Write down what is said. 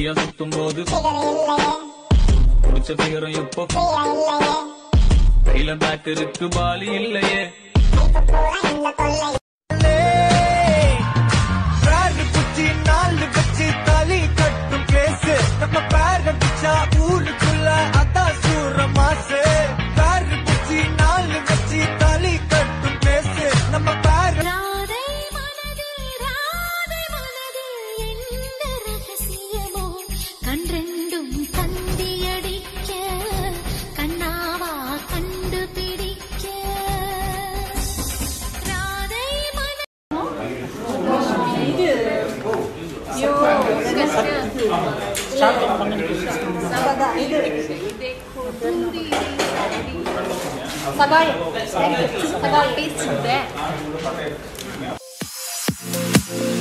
ஃப்ரீயா சுத்தும் போது figure இல்லையே பிடிச்ச பிகரம் இப்போ free-ஆ இல்லையே கையில பேக் இருக்கு பாலி இல்லையே இப்ப பூரா இந்த தொல்லை பேரு குச்சி நாலு வச்சு தாலி கட்டும் கேஸ் நம்ம பேர் அடிச்சா ஊருக்குள்ள அதான் சூற மாசு பேரு குச்சி நாலு வச்சு தாலி கட்டும் கேஸ் நம்ம பேர் ராதை மனது ராதை மனது எந்த ரகசியமோ கன்றெண்டும் தந்தியடிக்க கண்ணாவா கண்டுபிடிக்க ராதை மன சகாயம் சகாயம்